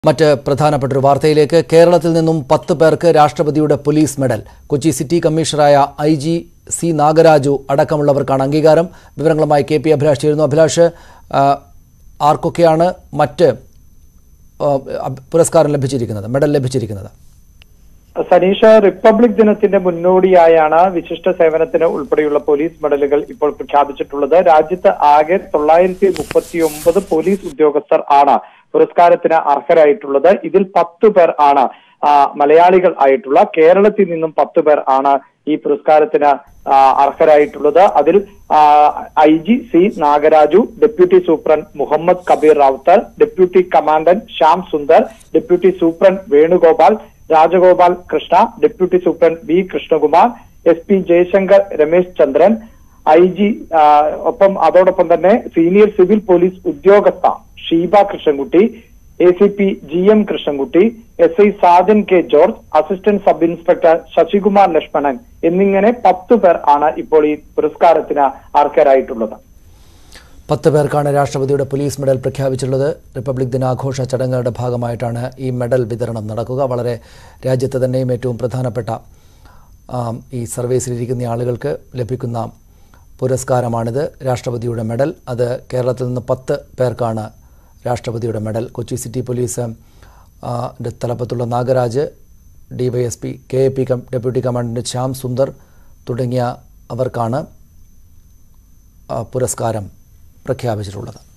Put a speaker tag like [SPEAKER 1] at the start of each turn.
[SPEAKER 1] മറ്റ് പ്രധാനപ്പെട്ട ഒരു വാർത്തയിലേക്ക് കേരളത്തിൽ നിന്നും പത്ത് പേർക്ക് രാഷ്ട്രപതിയുടെ പോലീസ് മെഡൽ കൊച്ചി സിറ്റി കമ്മീഷണറായ ഐ ജി സി നാഗരാജു അടക്കമുള്ളവർക്കാണ് അംഗീകാരം വിവരങ്ങളുമായി കെ പി അഭിലാഷ് ചേരുന്നു അഭിലാഷ് ആ, ആർക്കൊക്കെയാണ് മറ്റ് ആ, അഭ്- പുരസ്കാരം ലഭിച്ചിരിക്കുന്നത് മെഡൽ ലഭിച്ചിരിക്കുന്നത്
[SPEAKER 2] സനീഷ റിപ്പബ്ലിക് ദിനത്തിന്റെ മുന്നോടിയായാണ് വിശിഷ്ട സേവനത്തിന് ഉൾപ്പെടെയുള്ള പോലീസ് മെഡലുകൾ ഇപ്പോൾ പ്രഖ്യാപിച്ചിട്ടുള്ളത് രാജ്യത്ത് ആകെ തൊള്ളായിരത്തി മുപ്പത്തി ഒമ്പത് പോലീസ് ഉദ്യോഗസ്ഥർ ആണ് പുരസ്കാരത്തിന് അർഹരായിട്ടുള്ളത് ഇതിൽ പത്തു പേർ ആണ് ആ, മലയാളികൾ ആയിട്ടുള്ള കേരളത്തിൽ നിന്നും പത്തു പേർ ആണ് ഈ പുരസ്കാരത്തിന് ആ, അർഹരായിട്ടുള്ളത് അതിൽ I G C Nagaraju deputy superintendent Muhammad Kabeer Ravuthar deputy commandant Shyam Sundar deputy superintendent Venugopal Rajagopal Krishna deputy superintendent B Krishnakumar S P Jayashankar Ramesh Chandran I G ഒപ്പം അതോടൊപ്പം തന്നെ സീനിയർ സിവിൽ പോലീസ് ഉദ്യോഗസ്ഥ Sheeba Krishnankutty A C P G M Krishnankutty S I Sajan K George assistant sub inspector Sasikumar Lakshmanan എന്നിങ്ങനെ പത്തു പേർ ആണ് ഇപ്പോൾ ഈ പുരസ്കാരത്തിന് അർഹരായിട്ടുള്ളത്
[SPEAKER 1] പത്ത് പേർക്കാണ് രാഷ്ട്രപതിയുടെ പോലീസ് മെഡൽ പ്രഖ്യാപിച്ചിട്ടുള്ളത് റിപ്പബ്ലിക് ദിനാഘോഷ ചടങ്ങുകളുടെ ഭാഗമായിട്ടാണ് ഈ മെഡൽ വിതരണം നടക്കുക വളരെ രാജ്യത്തെ തന്നെയും ഏറ്റവും പ്രധാനപ്പെട്ട ആം, ഈ സർവീസിലിരിക്കുന്ന ആളുകൾക്ക് ലഭിക്കുന്ന പുരസ്കാരമാണിത് രാഷ്ട്രപതിയുടെ മെഡൽ അത് കേരളത്തിൽ നിന്ന് പത്ത് പേർക്കാണ് രാഷ്ട്രപതിയുടെ മെഡൽ കൊച്ചി സിറ്റി പോലീസ് ആ, ന്റെ തലപ്പത്തുള്ള Nagaraj DYSP K A P cum deputy commandant Shyam Sundar തുടങ്ങിയ അവർക്കാണ് ആ, പുരസ്കാരം പ്രഖ്യാപിച്ചിട്ടുള്ളത്